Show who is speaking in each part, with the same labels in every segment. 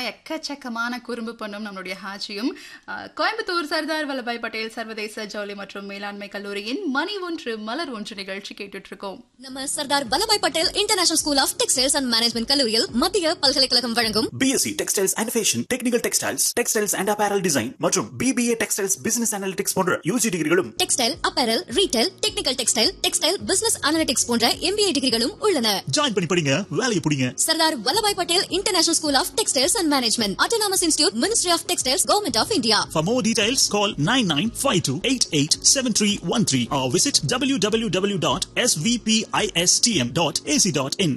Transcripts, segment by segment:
Speaker 1: எக்கச்சக்கமான குறும்பு பண்ணும் நம்மளுடைய ஹாஜியும் அஹ், கோயம்புத்தூர் சர்தார் வல்லபாய் பட்டேல் சர்வதேச ஜவுளி மற்றும் மேலாண்மை கல்லூரியின் மணி ஒன்று மலர் ஒன்று நிகழ்ச்சி கேட்டுட்டு இருக்கோம்
Speaker 2: நம்ம Sardar Vallabhbhai Patel international school of textiles and management கல்லூரியில் மத்திய பல்கலைக்கழகம் வழங்கும்
Speaker 3: BSc textiles and fashion technical textiles textiles and apparel design மற்றும் பிபிஏ டெக்ஸ்டைல்ஸ் பிசினஸ் அனாலிட்டிக்ஸ் போன்ற யூஜி டிகிரிகளும்
Speaker 2: textile apparel retail technical textile textile business analytics போன்ற எம்பிஏ டிகிரிகளும் உள்ளன
Speaker 3: ஜாயின் பண்ணி படிங்க வேலையை பிடிங்க
Speaker 2: Sardar Vallabhbhai Patel international school of textiles and management autonomous institute ministry of textiles government of India
Speaker 3: For more details, call 9952887313 or visit www.svpistm.ac.in.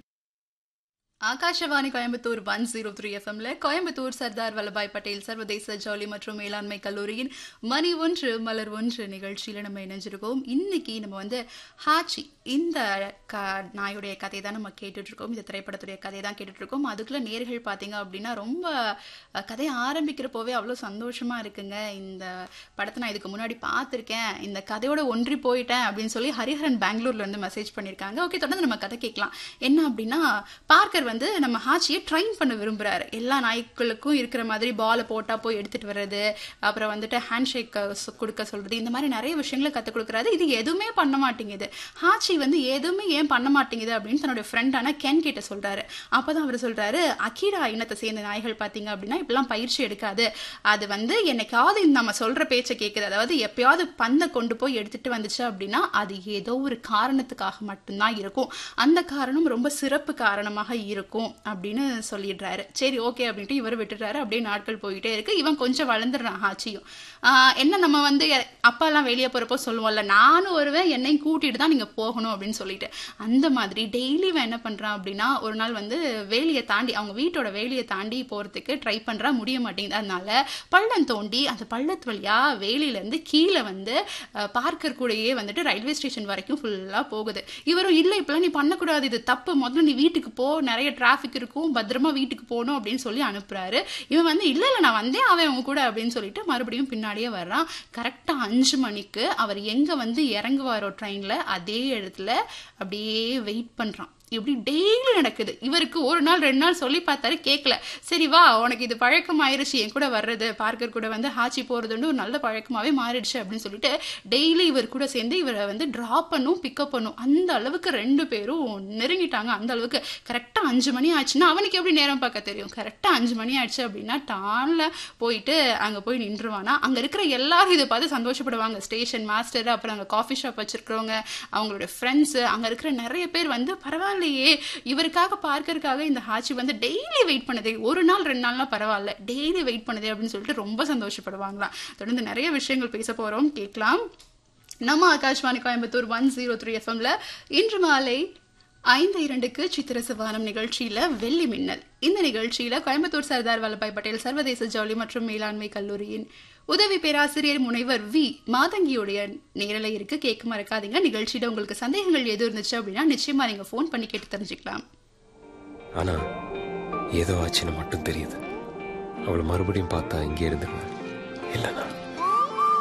Speaker 1: Akashvani Coimbatore one zero three எஃப்எம்ல கோயம்புத்தூர் சர்தார் வல்லபாய் பட்டேல் சர்வதேச ஜவுளி மற்றும் மேலாண்மை கல்லூரியின் மணி ஒன்று மலர் ஒன்று நிகழ்ச்சியில நம்ம இணைஞ்சிருக்கோம் இன்னைக்கு நம்ம வந்து ஹாச்சி இந்த க நாயுடைய கதையை தான் நம்ம கேட்டுட்டு இருக்கோம் இந்த திரைப்படத்துடைய கதையை தான் கேட்டுட்டு இருக்கோம் அதுக்குள்ள நேர்கள் பார்த்தீங்க அப்படின்னா ரொம்ப அஹ், கதையை ஆரம்பிக்கிறப்போவே அவ்வளோ சந்தோஷமா இருக்குங்க இந்த படத்தை நான் இதுக்கு முன்னாடி பார்த்துருக்கேன் இந்த கதையோட ஒன்றி போயிட்டேன் அப்படின்னு சொல்லி ஹரிஹரன் பெங்களூர்ல இருந்து மெசேஜ் பண்ணியிருக்காங்க ஓகே தொடர்ந்து நம்ம கதை கேட்கலாம் என்ன அப்படின்னா பார்க்கர் வந்து நம்ம ஹாச்சியை ட்ரைன் பண்ண விரும்புறாரு எல்லா நாய்க்களுக்கும் இருக்கிற மாதிரி பாலை போட்டா போய் எடுத்துட்டு வர்றது அப்புறம் வந்துட்டு ஹேண்ட் ஷேக் கொடுக்க சொல்றது இந்த மாதிரி நிறைய விஷயங்களை கற்றுக் கொடுக்குறாரு இது எதுவுமே பண்ண மாட்டேங்குது ஹாச்சி வந்து எதுவுமே ஏன் பண்ண மாட்டேங்குது அப்படின்னு தன்னோட ஃப்ரெண்டான கென் கிட்ட சொல்றாரு அப்பதான் அவர் சொல்றாரு அக்கீடா இனத்தை சேர்ந்த நாய்கள் பார்த்தீங்க அப்படின்னா இப்பெல்லாம் பயிற்சி எடுக்காது அது வந்து என்னைக்காவது இந்த நம்ம சொல்ற பேச்சை கேட்குது அதாவது எப்பயாவது பந்தை கொண்டு போய் எடுத்துட்டு வந்துச்சு அப்படின்னா அது ஏதோ ஒரு காரணத்துக்காக மட்டும்தான் இருக்கும் அந்த காரணம் ரொம்ப சிறப்பு காரணமாக இருக்கும் அப்படின்னு சொல்லிடுறாரு சரி ஓகே அப்படின்ட்டு இவர் விட்டுறாரு அப்படியே நாட்கள் போயிட்டே இருக்கு இவன் கொஞ்சம் வளர்ந்துடுறான் ஆச்சியும் ஆஹ் என்ன நம்ம வந்து அப்பாலாம் வெளியே போறப்போ சொல்லுவோம்ல நானும் வருவேன் என்னையும் கூட்டிட்டு தான் நீங்க போகணும் அப்படின்னு சொல்லிட்டு அந்த மாதிரி டெய்லி இவன் என்ன பண்றான் அப்படின்னா ஒரு நாள் வந்து வேலியை தாண்டி அவங்க வீட்டோட வேலியை தாண்டி போறதுக்கு ட்ரை பண்றா முடிய மாட்டேங்குது அதனால பள்ளம் தோண்டி அந்த பள்ளத்து வழியா வேலியில இருந்து கீழே வந்து அஹ், பார்க்கர் கூடயே வந்துட்டு ரயில்வே ஸ்டேஷன் வரைக்கும் ஃபுல்லா போகுது இவரும் இல்லை இப்பெல்லாம் நீ பண்ணக்கூடாது இது தப்பு முதல்ல நீ வீட்டுக்கு போ நிறைய டிராஃபிக் இருக்கும் பத்திரமா வீட்டுக்கு போகணும் அப்படின்னு சொல்லி அனுப்புறாரு இவன் வந்து இல்ல இல்ல நான் வந்தே அவன் அவங்க கூட அப்படின்னு சொல்லிட்டு மறுபடியும் பின்னாடியே வர்றான் கரெக்டா அஞ்சு மணிக்கு அவர் எங்க வந்து இறங்குவாரோ ட்ரெயின்ல அதே இடத்துல அப்படியே வெயிட் பண்றான் இப்படி டெய்லி நடக்குது இவருக்கு ஒரு நாள் ரெண்டு நாள் சொல்லி பார்த்தாரு கேட்கல சரி வா உனக்கு இது பழக்கம் ஆயிருச்சு என் கூட வர்றது பார்க்கர் கூட வந்து ஹாச்சி போறதுன்னு ஒரு நல்ல பழக்கமாவே மாறிடுச்சு அப்படின்னு சொல்லிட்டு டெய்லி இவர் கூட சேர்ந்து இவரை வந்து டிராப் பண்ணும் பிக்கப் பண்ணும் அந்த அளவுக்கு ரெண்டு பேரும் நெருங்கிட்டாங்க அந்த அளவுக்கு கரெக்டா அஞ்சு மணி ஆச்சுன்னா அவனுக்கு எப்படி நேரம் பார்க்க தெரியும் கரெக்டா அஞ்சு மணி ஆயிடுச்சு அப்படின்னா டான்ல போயிட்டு அங்க போய் நின்றுவானா அங்க இருக்கிற எல்லாரும் இதை பார்த்து சந்தோஷப்படுவாங்க ஸ்டேஷன் மாஸ்டர் அப்புறம் அங்க காஃபி ஷாப் வச்சிருக்கிறவங்க அவங்களோட ஃப்ரெண்ட்ஸ் அங்க இருக்கிற நிறைய பேர் வந்து பரவாயில்லையே இவருக்காக பார்க்கறதுக்காக இந்த ஹாச்சி வந்து டெய்லி வெயிட் பண்ணுது ஒரு நாள் ரெண்டு நாள்லாம் பரவாயில்ல டெய்லி வெயிட் பண்ணுது அப்படின்னு சொல்லிட்டு ரொம்ப சந்தோஷப்படுவாங்களாம் தொடர்ந்து நிறைய விஷயங்கள் பேச போறோம் கேட்கலாம் நம்ம Akashvani Coimbatore one zero three எஃப்எம்ல இன்று மாலை ஐந்து இரண்டுக்கு சித்திர சிவானம் நிகழ்ச்சியில வெள்ளி மின்னல் இந்த நிகழ்ச்சியில கோயம்புத்தூர் சர்தார் வல்லபாய் பட்டேல் சர்வதேச ஜவுளி மற்றும் மேலாண்மை கல்லூரியின் உதவி பேராசிரியர் முனைவர் வி மாதங்கியுடைய நேரலை இருக்கு கேட்க மறக்காதீங்க நிகழ்ச்சியில உங்களுக்கு சந்தேகங்கள் எது இருந்துச்சு அப்படின்னா நிச்சயமா நீங்க ஃபோன் பண்ணி கேட்டு தெரிஞ்சுக்கலாம்
Speaker 4: ஆனா ஏதோ ஆச்சுன்னு மட்டும் தெரியுது அவளை மறுபடியும் பார்த்தா இங்கே இருந்துருவேன் இல்லைனா